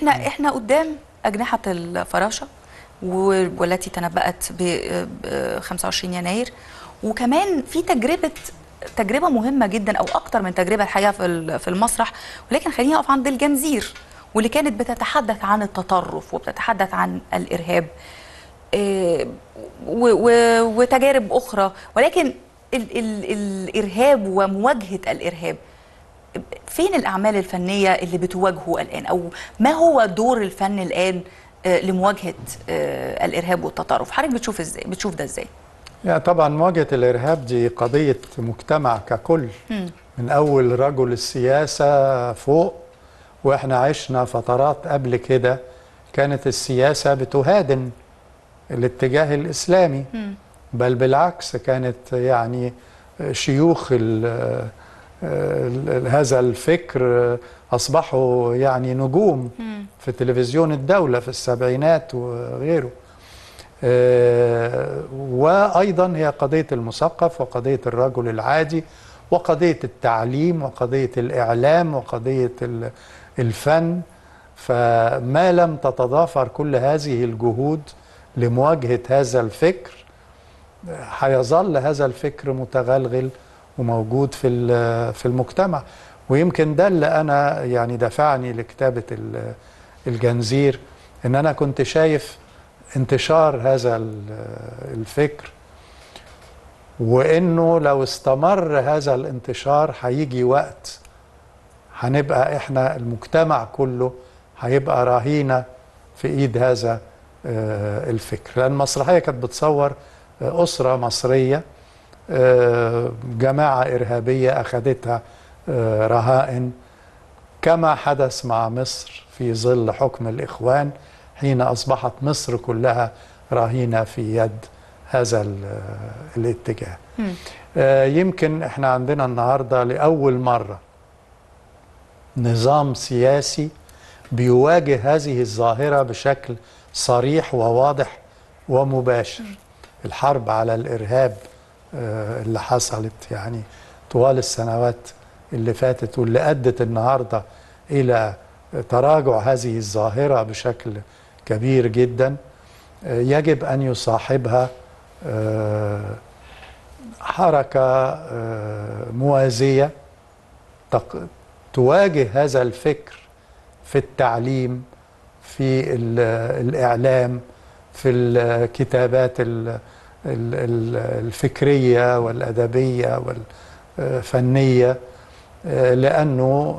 احنا احنا قدام اجنحه الفراشه و- والتي تنبأت ب 25 يناير وكمان في تجربه تجربه مهمه جدا او اكتر من تجربه الحقيقه في ال- في المسرح ولكن خليني اقف عند الجنزير واللي كانت بتتحدث عن التطرف وبتتحدث عن الارهاب آه، و- و- وتجارب اخرى ولكن ال ال الارهاب ومواجهه الارهاب فين الاعمال الفنيه اللي بتواجهه الان او ما هو دور الفن الان آه، لمواجهه آه، الارهاب والتطرف حضرتك بتشوف ازاي بتشوف ده ازاي يعني طبعا مواجهة الإرهاب دي قضية مجتمع ككل من أول رجل السياسة فوق وإحنا عشنا فترات قبل كده كانت السياسة بتهادن الاتجاه الإسلامي بل بالعكس كانت يعني شيوخ ال ال هذا الفكر أصبحوا يعني نجوم في تلفزيون الدولة في السبعينات وغيره آه، وايضا هي قضيه المثقف وقضيه الرجل العادي وقضيه التعليم وقضيه الاعلام وقضيه ال- الفن فما لم تتضافر كل هذه الجهود لمواجهه هذا الفكر هيظل هذا الفكر متغلغل وموجود في ال- في المجتمع ويمكن ده اللي انا يعني دفعني لكتابه ال- الجنزير ان انا كنت شايف انتشار هذا ال- الفكر وانه لو استمر هذا الانتشار هيجي وقت هنبقى احنا المجتمع كله هيبقى رهينه في ايد هذا آه، الفكر لان المسرحيه كانت بتصور آه، اسره مصريه آه، جماعه ارهابيه اخذتها آه، رهائن كما حدث مع مصر في ظل حكم الإخوان حين أصبحت مصر كلها رهينة في يد هذا ال- الاتجاه آه، يمكن احنا عندنا النهاردة لأول مرة نظام سياسي بيواجه هذه الظاهرة بشكل صريح وواضح ومباشر الحرب على الإرهاب آه، اللي حصلت يعني طوال السنوات اللي فاتت واللي أدت النهاردة إلى تراجع هذه الظاهرة بشكل كبير جدا آه، يجب أن يصاحبها آه، حركة آه، موازية تق- تواجه هذا الفكر في التعليم في ال- الإعلام في الكتابات ال- ال- ال- الفكرية والأدبية والفنية آه، لأنه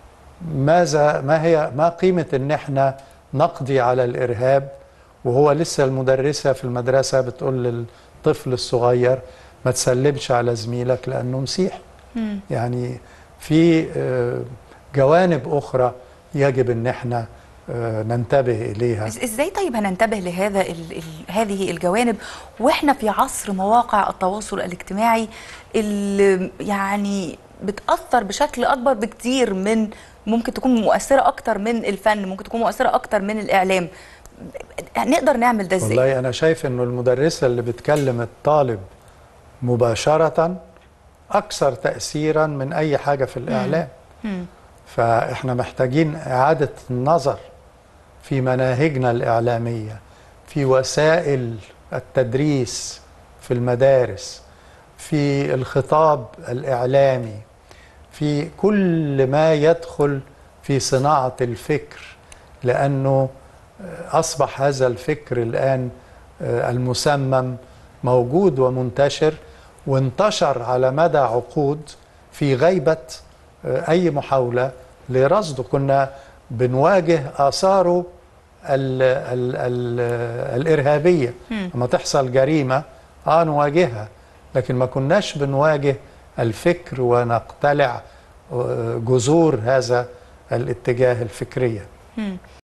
ماذا ما هي ما قيمة إن إحنا نقضي على الإرهاب وهو لسه المدرسة في المدرسة بتقول للطفل الصغير ما تسلمش على زميلك لأنه مسيحي يعني في آه، جوانب أخرى يجب إن إحنا آه، ننتبه إليها إز- ازاي طيب هننتبه لهذا ال ال هذه الجوانب واحنا في عصر مواقع التواصل الاجتماعي اللي يعني بتأثر بشكل أكبر بكتير من ممكن تكون مؤثرة أكتر من الفن ممكن تكون مؤثرة أكتر من الإعلام نقدر نعمل ده ازاي؟ والله أنا شايف إنه المدرسة اللي بتكلم الطالب مباشرة أكثر تأثيرا من أي حاجة في الإعلام فإحنا محتاجين إعادة النظر في مناهجنا الإعلامية في وسائل التدريس في المدارس في الخطاب الإعلامي في كل ما يدخل في صناعة الفكر لأنه أصبح هذا الفكر الآن آه، المسمم موجود ومنتشر وانتشر على مدى عقود في غيبة آه، أي محاولة لرصده كنا بنواجه آثاره ال ال ال الإرهابية لما تحصل جريمة آه نواجهها لكن ما كناش بنواجه الفكر ونقتلع آه، جذور هذا الاتجاه الفكرية